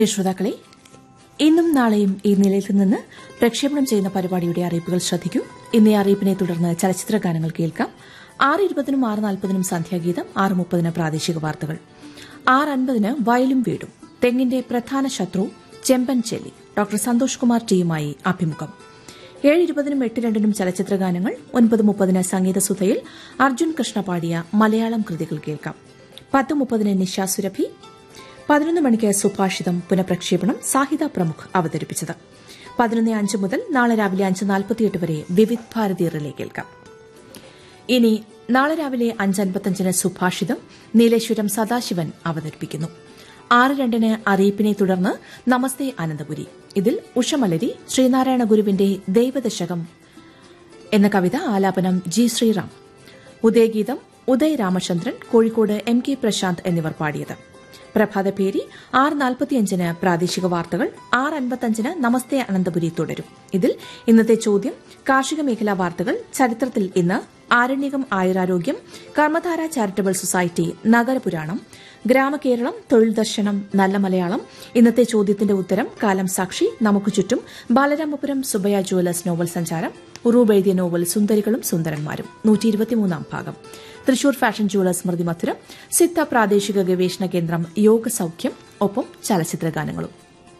ശ്രോതാക്കളെ ഇന്നും നാളെയും ഈ നിലയത്തിൽ നിന്ന് പ്രക്ഷേപണം ചെയ്യുന്ന പരിപാടിയുടെ അറിയിപ്പുകൾ ശ്രദ്ധിക്കൂ ഇന്നേ അറിയിപ്പിനെ തുടർന്ന് ചലച്ചിത്ര ഗാനങ്ങൾ കേൾക്കാം ആറ് ഇരുപതിനും ആറ് നാൽപ്പതിനും സന്ധ്യാഗീതം ആറ് മുപ്പതിന് പ്രാദേശിക വാർത്തകൾ ആറ് അൻപതിന് വയലും വീടും തെങ്ങിന്റെ പ്രധാന ശത്രു ചെമ്പൻ ചെല്ലി ഡോക്ടർ സന്തോഷ് കുമാർ ടിയുമായി അഭിമുഖം ഏഴ് ഇരുപതിനും എട്ട് രണ്ടിനും ചലച്ചിത്ര ഗാനങ്ങൾ ഒൻപത് മുപ്പതിന് സംഗീതസുധയിൽ അർജുൻ കൃഷ്ണ പാടിയ മലയാളം കൃതികൾ കേൾക്കാം പത്ത് മുപ്പതിന് നിശാ സുരഭി പതിനൊന്ന് മണിക്ക് സുഭാഷിതം പുനഃപ്രക്ഷേപണം സാഹിത പ്രമുഖ് അവതരിപ്പിച്ചത് പതിനൊന്ന് അഞ്ച് മുതൽ നാളെ രാവിലെ അഞ്ച് നാൽപ്പത്തിയെട്ട് വരെ വിവിധ് ഭാരതി റിലേ കേൾക്കാം ഇനി നാളെ രാവിലെ അഞ്ച് അൻപത്തഞ്ചിന് സുഭാഷിതം നീലേശ്വരം സദാശിവൻ അവതരിപ്പിക്കുന്നു ആറ് രണ്ടിന് അറിയിപ്പിനെ തുടർന്ന് നമസ്തേ അനന്തപുരി ഇതിൽ ഉഷമലരി ശ്രീനാരായണ ഗുരുവിന്റെ ദൈവദശകം എന്ന കവിത ആലാപനം G Sreeram Udayageetham Uday Ramachandran Kozhikode M K Prashanth എന്നിവർ പാടിയത് പ്രഭാതപേരി ആറ് നാൽപ്പത്തിയഞ്ചിന് പ്രാദേശിക വാർത്തകൾ ആറ് അൻപത്തഞ്ചിന് നമസ്തേ അനന്തപുരി തുടരും ഇതിൽ ഇന്നത്തെ ചോദ്യം കാർഷിക മേഖലാ വാർത്തകൾ ചരിത്രത്തിൽ ഇന്ന് ആരണ്യകം ആയുരാരോഗ്യം കർമ്മധാര ചാരിറ്റബിൾ സൊസൈറ്റി നഗരപുരാണം ഗ്രാമകേരളം തൊഴിൽ ദർശനം നല്ല മലയാളം ഇന്നത്തെ ചോദ്യത്തിന്റെ ഉത്തരം കാലം സാക്ഷി നമുക്ക് ചുറ്റും ബാലരാമപുരം സുബയ ജുവലേഴ്സ് നോവൽ സഞ്ചാരം ഉറൂബ് എഴുതിയ നോവൽ സുന്ദരികളും സുന്ദരന്മാരും നൂറ്റി ഇരുപത്തിമൂന്നാം ഭാഗം തൃശൂർ ഫാഷൻ ജുവലേഴ്സ് സ്മൃതി മധുരം സിദ്ധ പ്രാദേശിക ഗവേഷണ കേന്ദ്രം യോഗ സൌഖ്യം ഒപ്പം ചലച്ചിത്ര ഗാനങ്ങളും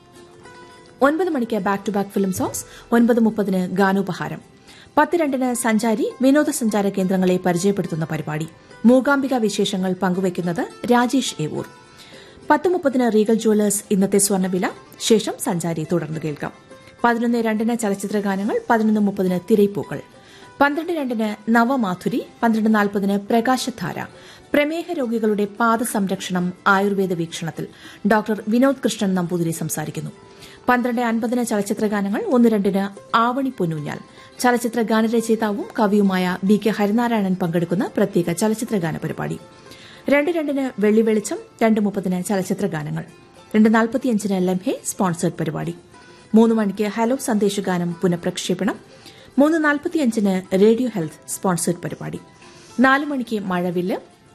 ഒൻപത് മണിക്ക് back to back film songs ഒൻപത് മുപ്പതിന് ഗാനോപഹാരം പത്ത് രണ്ടിന് സഞ്ചാരി വിനോദസഞ്ചാര കേന്ദ്രങ്ങളെ പരിചയപ്പെടുത്തുന്ന പരിപാടി മൂകാംബിക വിശേഷങ്ങൾ പങ്കുവയ്ക്കുന്നത് രാജേഷ് ഏവൂർ പത്ത് മുപ്പതിന് റീഗൽ ജുവലേഴ്സ് ഇന്നത്തെ സ്വർണ്ണവില ശേഷം സഞ്ചാരി തുടർന്ന് കേൾക്കാം പതിനൊന്ന് രണ്ടിന് ചലച്ചിത്ര ഗാനങ്ങൾ പതിനൊന്ന് മുപ്പതിന് തിരൈപ്പൂക്കൾ പന്ത്രണ്ട് രണ്ടിന് നവമാധുരി പന്ത്രണ്ട് നാൽപ്പതിന് പ്രകാശധാര പ്രമേഹ രോഗികളുടെ പാദ സംരക്ഷണം ആയുർവേദ വീക്ഷണത്തിൽ ഡോക്ടർ വിനോദ് കൃഷ്ണൻ നമ്പൂതിരി സംസാരിക്കുന്നു പന്ത്രണ്ട് അൻപതിന് ചലച്ചിത്ര ഗാനങ്ങൾ ഒന്ന് രണ്ടിന് ആവണി പൊന്നൂഞ്ഞാൽ ചലച്ചിത്ര ഗാനരചയിതാവും കവിയുമായ ബി കെ ഹരിനാരായണൻ പങ്കെടുക്കുന്ന പ്രത്യേക ചലച്ചിത്ര ഗാന പരിപാടി രണ്ട് രണ്ടിന് വെള്ളി വെളിച്ചം രണ്ട് മുപ്പതിന് ചലച്ചിത്ര ഗാനങ്ങൾ രണ്ട് നാൽപ്പത്തിയഞ്ചിന് ലംഹെ സ്പോൺസേഡ് പരിപാടി മൂന്ന് മണിക്ക് ഹലോ സന്ദേശഗാനം പുനഃപ്രക്ഷേപണം മൂന്ന് നാൽപ്പത്തിയഞ്ചിന് റേഡിയോ ഹെൽത്ത് സ്പോൺസേഡ് പരിപാടി നാല് മണിക്ക് മഴവില്ല്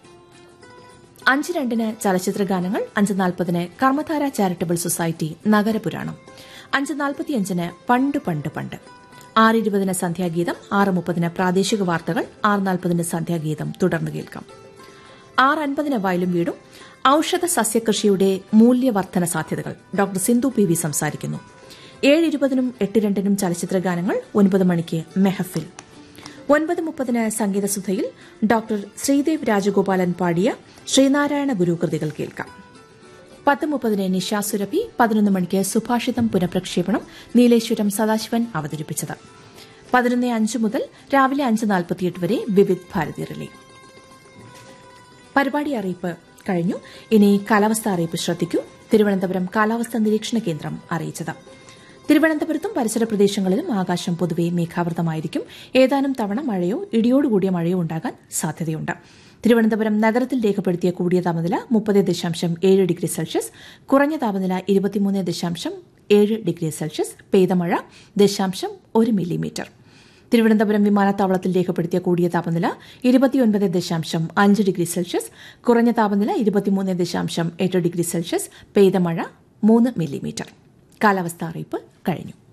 അഞ്ച് രണ്ടിന് ചലച്ചിത്ര ഗാനങ്ങൾ അഞ്ച് നാൽപ്പതിന് കർമ്മധാര ചാരിറ്റബിൾ സൊസൈറ്റി നഗരപുരാണം അഞ്ച് നാൽപ്പത്തിയഞ്ചിന് പണ്ട് പണ്ട് പണ്ട് ആറ് ഇരുപതിന് സന്ധ്യാഗീതം ആറ് മുപ്പതിന് പ്രാദേശിക വാർത്തകൾ ആറ് നാൽപ്പതിന് സന്ധ്യാഗീതം തുടർന്ന് കേൾക്കാം ആറ് അൻപതിന് വയലും വീടും ഔഷധ സസ്യകൃഷിയുടെ മൂല്യവർദ്ധന സാധ്യതകൾ ഡോക്ടർ സിന്ധു പി വി സംസാരിക്കുന്നു ഏഴ് ഇരുപതിനും എട്ട് രണ്ടിനും ചലച്ചിത്ര ഗാനങ്ങൾ ഒൻപത് മണിക്ക് മെഹഫിൽ ഒൻപത് മുപ്പതിന് സംഗീതസുധയിൽ ഡോക്ടർ ശ്രീദേവ് രാജഗോപാലൻ പാടിയ ശ്രീനാരായണ ഗുരു കൃതികൾ കേൾക്കാം പത്ത് മുപ്പതിന് നിശാ സുരഭി പതിനൊന്ന് മണിക്ക് സുഭാഷിതം പുനഃപ്രക്ഷേപണം നീലേശ്വരം സദാശിവൻ അവതരിപ്പിച്ചത് പതിനൊന്ന് അഞ്ച് മുതൽ രാവിലെ അഞ്ച് നാൽപ്പത്തിയെട്ട് വരെ വിവിധ് ഭാരതി റിലേ പരിപാടി അറിയിപ്പ് കഴിഞ്ഞു ഇനി കാലാവസ്ഥ അറിയിപ്പ് ശ്രദ്ധിക്കൂ തിരുവനന്തപുരം കാലാവസ്ഥാ നിരീക്ഷണ കേന്ദ്രം അറിയിച്ചത് തിരുവനന്തപുരത്തും പരിസര പ്രദേശങ്ങളിലും ആകാശം പൊതുവെ മേഘാവൃതമായിരിക്കും ഏതാനും തവണ മഴയോ ഇടിയോടുകൂടിയ മഴയോ ഉണ്ടാകാൻ സാധ്യതയുണ്ട് തിരുവനന്തപുരം നഗരത്തിൽ രേഖപ്പെടുത്തിയ കൂടിയ താപനില മുപ്പത് ദശാംശം ഏഴ് ഡിഗ്രി സെൽഷ്യസ് കുറഞ്ഞ താപനില ഇരുപത്തിമൂന്ന് ദശാംശം ഏഴ് ഡിഗ്രി സെൽഷ്യസ് പെയ്ത മഴ ദശാംശം ഒരു മില്ലിമീറ്റർ തിരുവനന്തപുരം വിമാനത്താവളത്തിൽ രേഖപ്പെടുത്തിയ കൂടിയ താപനില ഇരുപത്തിയൊൻപത് ദശാംശം അഞ്ച് ഡിഗ്രി സെൽഷ്യസ് കുറഞ്ഞ താപനില ഇരുപത്തിമൂന്ന് ദശാംശം എട്ട് ഡിഗ്രി സെൽഷ്യസ് പെയ്ത മഴ മൂന്ന് മില്ലിമീറ്റർ കാലാവസ്ഥാ അറിയിപ്പ് കഴിഞ്ഞു